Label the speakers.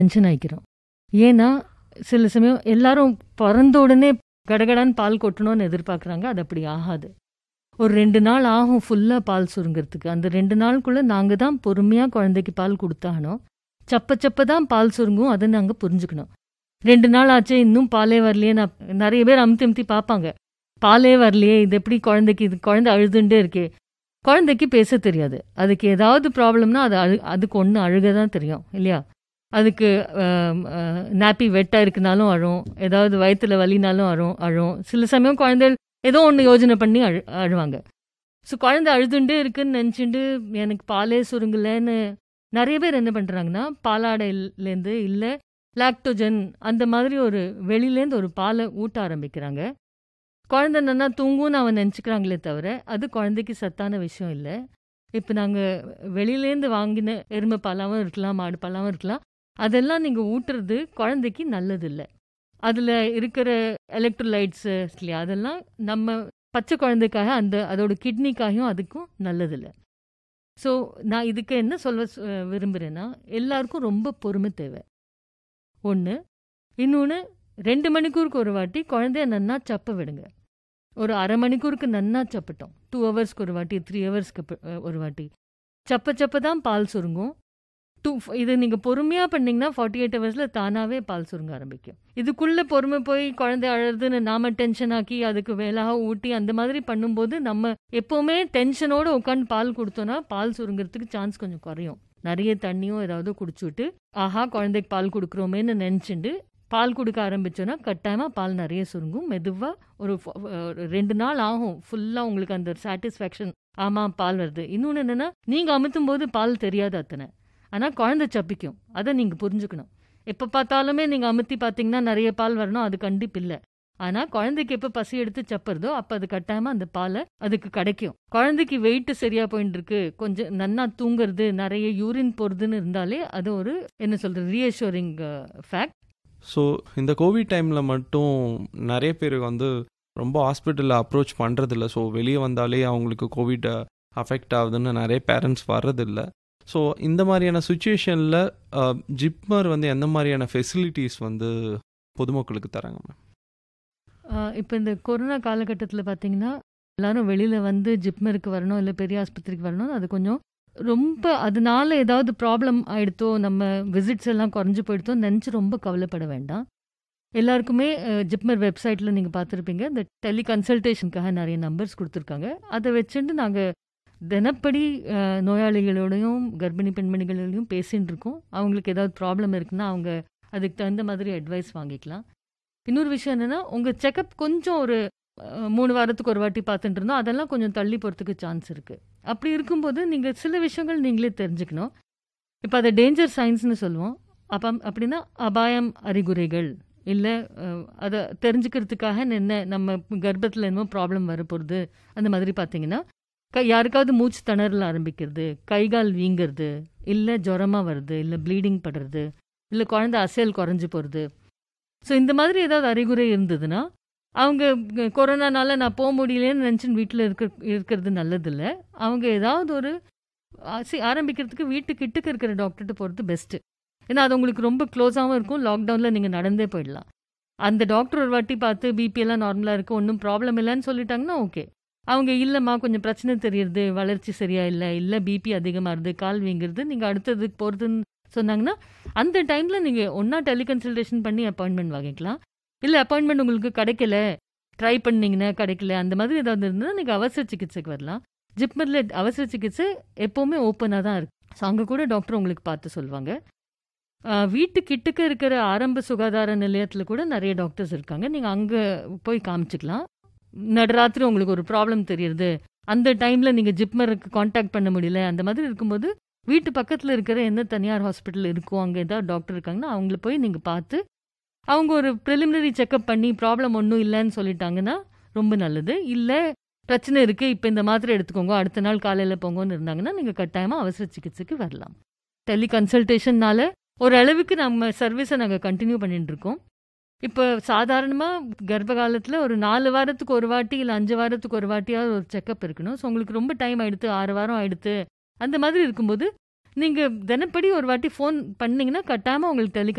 Speaker 1: tension ஆகிக்கிறோம் ஏன்னா சில சமயம் எல்லாரும் பிறந்த உடனே கடகடான்னு பால் கொட்டணும்னு எதிர்பார்க்குறாங்க அது அப்படி ஆகாது ஒரு ரெண்டு நாள் ஆகும் ஃபுல்லாக பால் சுருங்கிறதுக்கு அந்த ரெண்டு நாளுக்குள்ளே நாங்கள் தான் பொறுமையாக குழந்தைக்கு பால் கொடுத்தாகணும் சப்ப சப்ப தான் பால் சுருங்கும் அதை நாங்கள் புரிஞ்சுக்கணும் ரெண்டு நாள் ஆச்சு இன்னும் பாலே வரலையே நான் நிறைய பேர் அமுத்தி அமுத்தி பார்ப்பாங்க பாலே வரலையே இது எப்படி குழந்தைக்கு இது குழந்தை அழுதுண்டே இருக்கே குழந்தைக்கு பேச தெரியாது அதுக்கு ஏதாவது ப்ராப்ளம்னா அது அழு அதுக்கு ஒன்று அழுக தான் தெரியும் இல்லையா அதுக்கு நாப்பி வெட்டாக இருக்குனாலும் அழும் ஏதாவது வயிற்றுல வலினாலும் அழும் அழும் சில சமயம் குழந்தைகள் ஏதோ ஒன்று யோஜனை பண்ணி அழு அழுவாங்க ஸோ குழந்தை அழுதுண்டே இருக்குன்னு நினச்சிட்டு எனக்கு பாலே சுருங்கலைன்னு நிறைய பேர் என்ன பண்ணுறாங்கன்னா பாலாடையிலேருந்து இல்லை லாக்டோஜன் அந்த மாதிரி ஒரு வெளியிலேருந்து ஒரு பாலை ஊட்ட ஆரம்பிக்கிறாங்க குழந்தை நல்லா தூங்கும்னு அவன் நினச்சிக்கிறாங்களே தவிர அது குழந்தைக்கு சத்தான விஷயம் இல்லை இப்போ நாங்கள் வெளியிலேருந்து வாங்கின எருமை பாலாவும் இருக்கலாம் மாடு பாலாவும் இருக்கலாம் அதெல்லாம் நீங்கள் ஊட்டுறது குழந்தைக்கு நல்லதில்லை அதில் இருக்கிற எலக்ட்ரோலைட்ஸு இல்லையா அதெல்லாம் நம்ம பச்சை குழந்தைக்காக அந்த அதோட கிட்னிக்காகவும் அதுக்கும் நல்லதில்லை ஸோ நான் இதுக்கு என்ன சொல்ல சு- விரும்புகிறேன்னா எல்லாருக்கும் ரொம்ப பொறுமை தேவை ஒன்று இன்னொன்று ரெண்டு மணிக்கூருக்கு ஒரு வாட்டி குழந்தைய நன்னா சப்ப விடுங்க ஒரு அரை மணிக்கூருக்கு நன்னா சப்பட்டோம் டூ ஹவர்ஸ்க்கு ஒரு வாட்டி த்ரீ ஹவர்ஸ்க்கு ப- அஹ் ஒரு வாட்டி சப்ப சப்ப தான் பால் சுருங்கும் டூ இது நீங்கள் பொறுமையாக பண்ணிங்கன்னா ஃபார்ட்டி எயிட் ஹவர்ஸில் தானாகவே பால் சுருங்க ஆரம்பிக்கும் இதுக்குள்ளே பொறுமை போய் குழந்தை அழுதுன்னு நாம டென்ஷன் ஆக்கி அதுக்கு வேலாக ஊட்டி அந்த மாதிரி பண்ணும்போது நம்ம எப்போவுமே டென்ஷனோட உட்காந்து பால் கொடுத்தோன்னா பால் சுருங்கிறதுக்கு சான்ஸ் கொஞ்சம் குறையும் நிறைய தண்ணியும் ஏதாவது குடிச்சுட்டு ஆஹா குழந்தைக்கு பால் கொடுக்குறோமேன்னு நினச்சிண்டு பால் கொடுக்க ஆரம்பிச்சோன்னா கட்டாயமாக பால் நிறைய சுருங்கும் மெதுவாக ஒரு ஃப- ஒரு ரெண்டு நாள் ஆகும் ஃபுல்லாக உங்களுக்கு அந்த சாட்டிஸ்ஃபேக்ஷன் ஆமாம் பால் வருது இன்னொன்று என்னென்னா நீங்கள் அமுத்தும் போது பால் தெரியாது அத்தனை ஆனால் குழந்தை சப்பிக்கும் அதை நீங்கள் புரிஞ்சுக்கணும் எப்போ பார்த்தாலுமே நீங்கள் அமுத்தி பார்த்தீங்கன்னா நிறைய பால் வரணும் அது கண்டிப்பு இல்லை ஆனால் குழந்தைக்கு எப்போ பசி எடுத்து சப்புறதோ அப்போ அது கட்டாயமாக அந்த பாலை அதுக்கு கிடைக்கும் குழந்தைக்கு வெயிட் சரியாக போயின்னு இருக்கு கொஞ்சம் நன்னா தூங்குறது நிறைய யூரின் போகிறதுன்னு இருந்தாலே அது ஒரு என்ன சொல்கிறது ரீஅஷூரிங் ஃபேக்ட்
Speaker 2: ஸோ இந்த கோவிட் டைமில் மட்டும் நிறைய பேர் வந்து ரொம்ப ஹாஸ்பிட்டலில் அப்ரோச் பண்ணுறதில்ல ஸோ வெளியே வந்தாலே அவங்களுக்கு கோவிட் அஃபெக்ட் ஆகுதுன்னு நிறைய பேரண்ட்ஸ் வர்றதில்ல ஸோ இந்த மாதிரியான சுச்சுவேஷனில் ஜிப்மர் வந்து எந்த மாதிரியான ஃபெசிலிட்டிஸ் வந்து பொதுமக்களுக்கு தராங்க மேம்
Speaker 1: இப்போ இந்த கொரோனா காலகட்டத்தில் பார்த்தீங்கன்னா எல்லாரும் வெளியில் வந்து ஜிப்மருக்கு வரணும் இல்லை பெரிய ஆஸ்பத்திரிக்கு வரணும் அது கொஞ்சம் ரொம்ப அதனால ஏதாவது ப்ராப்ளம் ஆயிடுத்தோ நம்ம விசிட்ஸ் எல்லாம் குறைஞ்சு போயிடுத்தோ நினச்சி ரொம்ப கவலைப்பட வேண்டாம் எல்லாருக்குமே அஹ், ஜிப்மர் வெப்சைட்டில் நீங்கள் பார்த்துருப்பீங்க இந்த டெலி கன்சல்டேஷனுக்காக நிறைய நம்பர்ஸ் கொடுத்துருக்காங்க அதை வச்சுட்டு நாங்கள் தினப்படி அஹ், நோயாளிகளோடையும் கர்ப்பிணி பெண்மணிகளோடையும் பேசின்னு இருக்கோம் அவங்களுக்கு ஏதாவது ப்ராப்ளம் இருக்குன்னா அவங்க அதுக்கு தகுந்த மாதிரி அட்வைஸ் வாங்கிக்கலாம் இன்னொரு விஷயம் என்னன்னா உங்க செக்கப் கொஞ்சம் ஒரு அஹ், மூணு வாரத்துக்கு ஒரு வாட்டி பார்த்துட்டு இருந்தோம் அதெல்லாம் கொஞ்சம் தள்ளி போகிறதுக்கு சான்ஸ் இருக்கு அப்படி இருக்கும்போது நீங்க சில விஷயங்கள் நீங்களே தெரிஞ்சுக்கணும் இப்போ அதை டேஞ்சர் சைன்ஸ்னு சொல்லுவோம் அப்போ அப்படின்னா அபாயம் அறிகுறிகள் இல்லை அதை தெரிஞ்சுக்கிறதுக்காக என்ன நம்ம கர்ப்பத்தில் என்னமோ ப்ராப்ளம் வரப்போகுது அந்த மாதிரி பார்த்தீங்கன்னா க யாருக்காவது மூச்சு திணறல் ஆரம்பிக்கிறது கை கால் வீங்கிறது இல்லை ஜுரமாக வருது இல்லை ப்ளீடிங் படுறது இல்லை குழந்தை அசையல் குறைஞ்சு போகிறது ஸோ இந்த மாதிரி ஏதாவது அறிகுறி இருந்ததுன்னா அவங்க க- கொரோனானால நான் போக முடியலன்னு நினச்சின்னு வீட்டில் இருக்க இருக்கிறது நல்லதில்ல அவங்க ஏதாவது ஒரு ஆசி- ஆரம்பிக்கிறதுக்கு வீட்டு கிட்டக்க இருக்கிற டாக்டர்கிட்ட போகிறது பெஸ்ட்டு ஏன்னா அது உங்களுக்கு ரொம்ப க்ளோஸாகவும் இருக்கும் லாக்டவுனில் நீங்கள் நடந்தே போயிடலாம் அந்த டாக்டர் ஒரு வாட்டி பார்த்து பிபி எல்லாம் நார்மலாக இருக்குது ஒன்றும் ப்ராப்ளம் இல்லைன்னு சொல்லிட்டாங்கன்னா ஓகே அவங்க இல்லைம்மா கொஞ்சம் பிரச்சனை தெரியுது வளர்ச்சி சரியா இல்லை இல்லை பிபி அதிகமாக இருது கால் வீங்குறது நீங்கள் அடுத்ததுக்கு போகிறதுன்னு சொன்னாங்கன்னா அந்த டைமில் நீங்கள் ஒன்றா டெலிகன்சல்டேஷன் பண்ணி அப்பாயின்மெண்ட் வாங்கிக்கலாம் இல்லை அப்பாயின்மெண்ட் உங்களுக்கு கிடைக்கல ட்ரை பண்ணீங்கன்னா கிடைக்கல அந்த மாதிரி ஏதாவது இருந்ததுன்னா நீங்கள் அவசர சிகிச்சைக்கு வரலாம் ஜிப்மரில் அவசர சிகிச்சை எப்போவுமே ஓப்பனாக தான் இருக்கு ஸோ அங்கே கூட டாக்டர் உங்களுக்கு பார்த்து சொல்லுவாங்க ஆஹ் வீட்டு கிட்டக்க இருக்கிற ஆரம்ப சுகாதார நிலையத்தில் கூட நிறைய டாக்டர்ஸ் இருக்காங்க நீங்கள் அங்கே போய் காமிச்சிக்கலாம் நடுராத்திரி உங்களுக்கு ஒரு ப்ராப்ளம் தெரியுது அந்த டைமில் நீங்கள் ஜிப்மருக்கு காண்டாக்ட் பண்ண முடியல அந்த மாதிரி இருக்கும்போது வீட்டு பக்கத்தில் இருக்கிற எந்த தனியார் ஹாஸ்பிட்டல் இருக்கோ அங்கே ஏதாவது டாக்டர் இருக்காங்கன்னா அவங்கள போய் நீங்கள் பார்த்து அவங்க ஒரு ப்ரிலிமினரி செக்கப் பண்ணி ப்ராப்ளம் ஒன்றும் இல்லைன்னு சொல்லிட்டாங்கன்னா ரொம்ப நல்லது இல்லை பிரச்சனை இருக்குது இப்போ இந்த மாத்திரை எடுத்துக்கோங்க அடுத்த நாள் காலையில் போங்கன்னு இருந்தாங்கன்னா நீங்கள் கட்டாயமாக அவசர சிகிச்சைக்கு வரலாம் டெலி கன்சல்டேஷன்னால ஓரளவுக்கு நம்ம சர்வீஸை நாங்கள் கண்டினியூ பண்ணிட்டு இருக்கோம் இப்போ சாதாரணமாக கர்ப்ப காலத்தில் ஒரு நாலு வாரத்துக்கு ஒரு வாட்டி இல்லை அஞ்சு வாரத்துக்கு ஒரு வாட்டியாவது ஒரு செக்கப் இருக்கணும் ஸோ உங்களுக்கு ரொம்ப டைம் ஆயிடுத்து ஆறு வாரம் ஆயிடுத்து அந்த மாதிரி இருக்கும்போது நீங்க தினப்படி ஒரு வாட்டி ஃபோன் பண்ணீங்கன்னா கட்டாயமா உங்களுக்கு டெலி